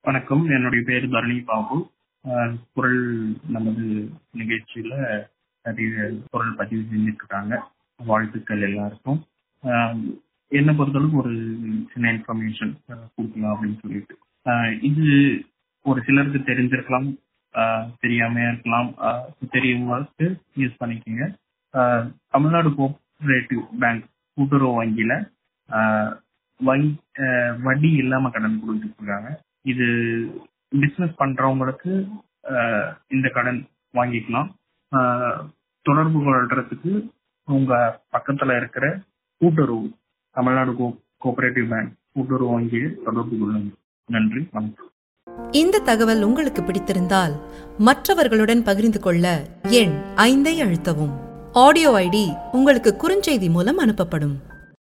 வணக்கம் என்னுடைய பேர் தரணி பாபு அஹ், குரல் நமது நிகழ்ச்சியில நிறைய குரல் பதிவு செஞ்சுட்டு இருக்காங்க வாழ்த்துக்கள் எல்லாருக்கும் அஹ், என்னை பொறுத்தளவுக்கு ஒரு சின்ன இன்ஃபர்மேஷன் கொடுக்கலாம் அப்படின்னு சொல்லிட்டு அஹ், இது ஒரு சிலருக்கு தெரிஞ்சிருக்கலாம் அஹ், தெரியாம இருக்கலாம் அஹ், தெரியவங்களுக்கு யூஸ் பண்ணிக்கோங்க அஹ், தமிழ்நாடு கோஆபரேட்டிவ் பேங்க் கூட்டுறவு வங்கியில அஹ், வங்கி அஹ், வட்டி இல்லாம கடன் கொடுத்துட்டு இருக்காங்க இது பிசினஸ் பண்றவங்களுக்கு அஹ், இந்த கடன் வாங்கிக்கலாம் அஹ், தொடர்பு கொள்றதுக்கு உங்க பக்கத்துல இருக்கிற கூட்டுறவு தமிழ்நாடு கோ கோஆபரேட்டிவ் பேங்க் கூட்டுறவு வங்கியை தொடர்பு கொள்ளுங்க நன்றி வணக்கம் இந்த தகவல் உங்களுக்கு பிடித்திருந்தால் மற்றவர்களுடன் பகிர்ந்து கொள்ள எண் ஐந்தை அழுத்தவும் ஆடியோ ஐடி உங்களுக்கு குறுஞ்செய்தி மூலம் அனுப்பப்படும்